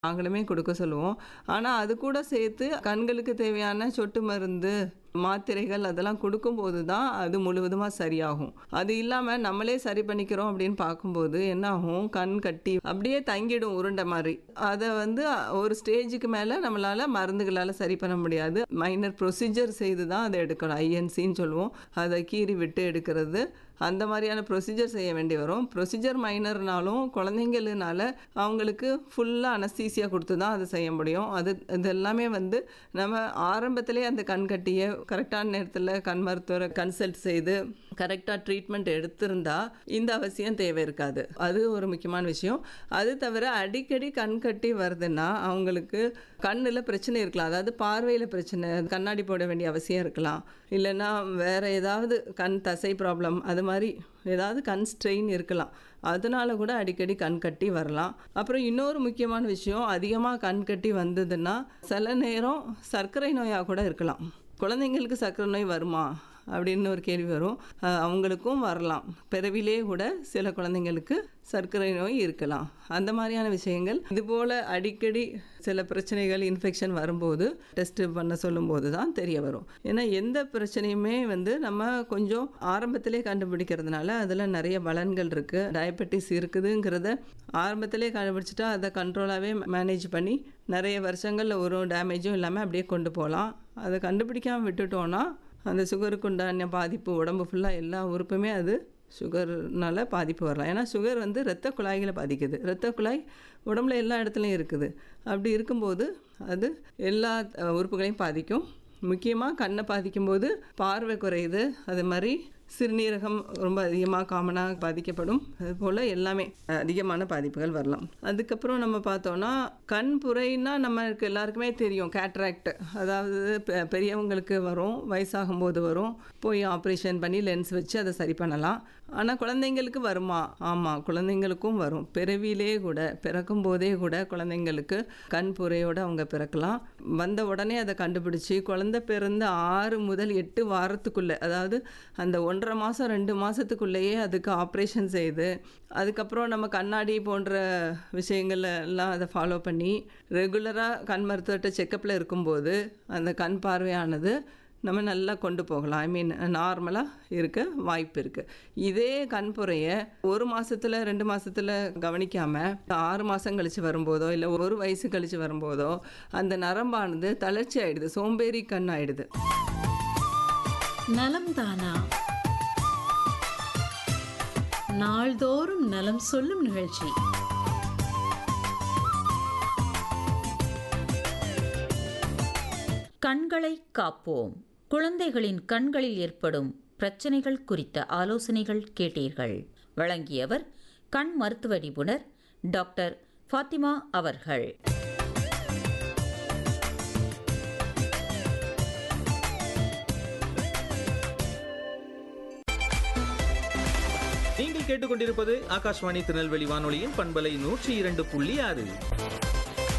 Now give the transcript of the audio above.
நாங்களுமே கொடுக்க சொல்லுவோம். ஆனா, அது கூட சேர்த்து கண்களுக்கு தேவையான சொட்டு மருந்து, மாத்திரைகள் அதெல்லாம் குடுக்கும்போது தான் அது முழுவதுமா சரியாகும். அது இல்லாம நம்மளே சரி பண்ணிக்கிறோம் அப்படின்னு பார்க்கும்போது என்னாகும், கண் கட்டி அப்படியே தங்கிடும் உருண்டை மாரி. அத வந்து ஒரு ஸ்டேஜுக்கு மேல நம்மளால மருந்துகளால சரி பண்ண முடியாது. மைனர் ப்ரொசீஜர் செய்து தான் அத எடுக்கணும். ஐஎன்சின்னு சொல்லுவோம். அத கீறி விட்டு எடுக்கிறது. அந்த மாரியான ப்ரொசீஜர் செய்ய வேண்டி வரும். ப்ரொசீஜர் மைனர்னாலும் குழந்தைங்களுனால அவங்களுக்கு ஃபுல்லா அனஸ்தீசியா குடுத்து தான் அத செய்ய முடியும். அது இது எல்லாமே வந்து நம்ம ஆரம்பத்திலேயே அந்த கண்கட்டிய கரெக்டான நேரத்தில கண் மருத்துவர கன்சல்ட் செய்து கரெக்ட்டா ட்ரீட்மெண்ட் எடுத்திருந்தா, இந்த அவசியம் தேவை இருக்காது. அது ஒரு முக்கியமான விஷயம். அது தவிர அடிக்கடி கண் கட்டி வருதுன்னா, அவங்களுக்கு கண்ணுல பிரச்சனை இருக்கலாம். அதாவது பார்வையில பிரச்சனை, கண்ணாடி போட வேண்டிய அவசியம் இருக்கலாம். இல்லன்னா வேற ஏதாவது கண் தசை ப்ராப்ளம் அது மாரி ஏதாவது கண் ஸ்ட்ரெயின் இருக்கலாம். அதனால கூட அடிக்கடி கண் கட்டி வரலாம். அப்புறம் இன்னொரு முக்கியமான விஷயம், அதிகமா கண் கட்டி வந்ததுன்னா, சில நேரம் சர்க்கரை நோயா கூட இருக்கலாம். குழந்தைங்களுக்கு சர்க்கரை நோய் வருமா? அப்படின்னு ஒரு கேள்வி வரும். அ அவங்களுக்கும் வரலாம். பிறவிலேயே கூட சில குழந்தைங்களுக்கு சர்க்கரை நோய் இருக்கலாம். அந்த மாரியான விஷயங்கள் இதுபோல அடிக்கடி சில பிரச்சனைகள், இன்ஃபெக்ஷன் வரும்போது டெஸ்ட் பண்ண சொல்லும்போது தான் தெரிய வரும். ஏன்னா எந்த பிரச்சனையுமே வந்து நம்ம கொஞ்சம் ஆரம்பத்திலே கண்டுபிடிக்கிறதுனால, அதில நெறைய பலன்கள் இருக்கு. டயபெட்டிஸ் இருக்குதுங்கிறத ஆரம்பத்திலே கண்டுபிடிச்சுட்டா, அத கண்ட்ரோலாவே மேனேஜ் பண்ணி நெறைய வருஷங்கள்ல ஒரு டேமேஜும் இல்லாம அப்படியே கொண்டு போலாம். அத கண்டுபிடிக்காம விட்டுட்டோம்னா, அந்த சுகருக்கு உண்டான பாதிப்பு உடம்பு ஃபுல்லா எல்லா உறுப்புமே அது சுகர்னால பாதிப்பு வரலாம். ஏன்னா சுகர் வந்து இரத்த குழாய்கள பாதிக்குது. இரத்த குழாய் உடம்புல எல்லா இடத்துலயும் இருக்குது. அப்படி இருக்கும்போது, அது எல்லா உறுப்புகளையும் பாதிக்கும். முக்கியமா கண்ண பாதிக்கும்போது பார்வை குறையுது. அது மாரி சிறுநீரகம் ரொம்ப அதிகமா காமனா பாதிக்கப்படும். அதுபோல எல்லாமே அதிகமான பாதிப்புகள் வரலாம். அதுக்கப்புறம் நம்ம பார்த்தோம்னா, கண் புரைன்னா நமக்கு எல்லாருக்குமே தெரியும். கேட்ராக்ட் அதாவது பெ பெரியவங்களுக்கு வரும். வயசாகும்போது வரும். போய் ஆப்ரேஷன் பண்ணி லென்ஸ் வச்சு அத சரி பண்ணலாம். ஆனா குழந்தைங்களுக்கு வருமா? ஆமா, குழந்தைங்களுக்கும் வரும். பிறவியிலேயே கூட பிறக்கும்போதே கூட குழந்தைங்களுக்கு கண் புரையோட அவங்க பிறக்கலாம். வந்த உடனே அத கண்டுபிடிச்சு, குழந்தை பிறந்த 6 முதல் 8 வாரத்துக்குள்ள, அதாவது அந்த 1 1/2 மாசம், 2 மாசத்துக்குள்ளேயே அதுக்கு ஆப்ரேஷன் செய்து, அதுக்கப்புறம் நம்ம கண்ணாடி போன்ற விஷயங்கள் எல்லாம் அத ஃபாலோ பண்ணி, ரெகுலரா கண் மருத்துவர்ட்ட செக்கப்ல இருக்கும்போது, அந்த கண் பார்வையானது நம்ம நல்லா கொண்டு போகலாம். ஐ மீன் நார்மலா இருக்க வாய்ப்பு இருக்கு. இதே கண்புரைய 1 மாசத்துல, 2 மாசத்துல கவனிக்காம 6 மாசம் கழிச்சு வரும்போதோ, இல்ல 1 வயசு கழிச்சு வரும்போதோ, அந்த நரம்பானது தளர்ச்சி ஆயிடுது. சோம்பேறி கண் ஆயிடுது. நலம் தானா? நாள்தோறும் நலம் சொல்லும் நிகழ்ச்சி. கண்களை காப்போம். குழந்தைகளின் கண்களில் ஏற்படும் பிரச்சனைகள் குறித்த ஆலோசனைகள் கேட்டீர்கள். வழங்கியவர் கண் மருத்துவ நிபுணர் டாக்டர் ஃபாத்திமா அவர்கள். நீங்கள் கேட்டுக்கொண்டிருப்பது ஆகாஷ்வாணி திருநெல்வேலி வானொலியின் பண்பலை நூற்றி இரண்டு புள்ளி ஆறு